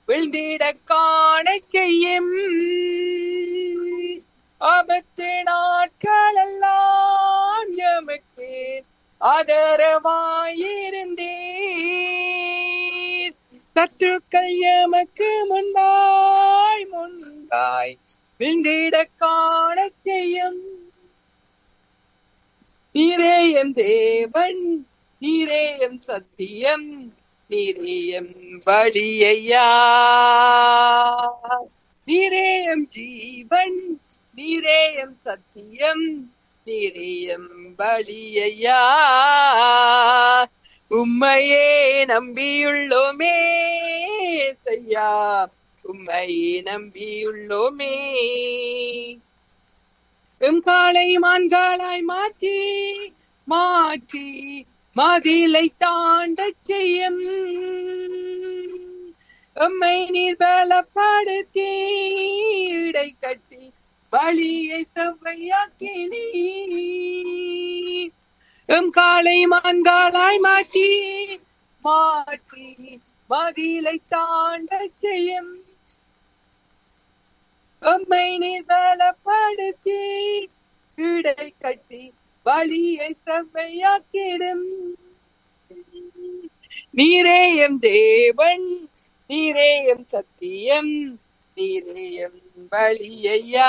விழுந்திட காண செய்யும் ஆபத்து நாட்களெல்லாம் எமக்கு ஆதரவாயிருந்தீர் சத்துக்கள் எமக்கு முன்பாய் முன்பாய் விழுந்திட காண செய்யும் நீரேயம் தேவன் நீரேயம் சத்தியம் நீரேயம் வழியையா நீரேயம் ஜீவன் நீரேயம் சத்தியம் நீரேயம் வழியையா உம்மையே நம்பியுள்ளோமே செய்யா உம்மையே நம்பியுள்ளோமே எம் காலை மான்காலாய் மாற்றி மாற்றி மதிலை தாண்ட செய்யும் எம்மை நீர் பலப்படுத்தி இடை கட்டி வழியை செவ்வையாக்கினீ எம் காலை மான்காலாய் மாற்றி மாற்றி மதிலை தாண்ட செய்யும் உம்மை நீர் பலப்படுத்தி இடை கட்டி வழியை செவ்வையாக்கிடும் நீரேயம் தேவன் நீரேயம் சத்தியம் நீரேயம் வழியையா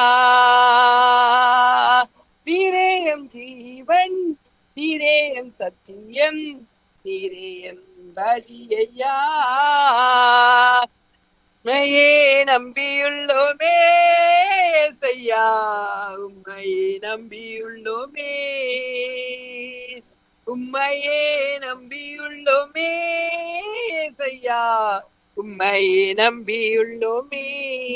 நீரேயம் ஜீவன் நீரேயம் சத்தியம் நீரேயம் வழியையா உம்மையே நம்பியுள்ளோமே செய்யா உம்மையே நம்பியுள்ளோமே உம்மையே நம்பியுள்ளோமே செய்யா உம்மையே நம்பியுள்ளோமே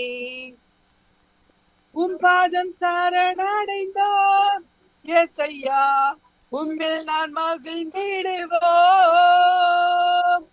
உம் பாதம் சரணடைந்தோம் ஏசையா உம்மில் நான் மகிழ்ந்திடுவோம்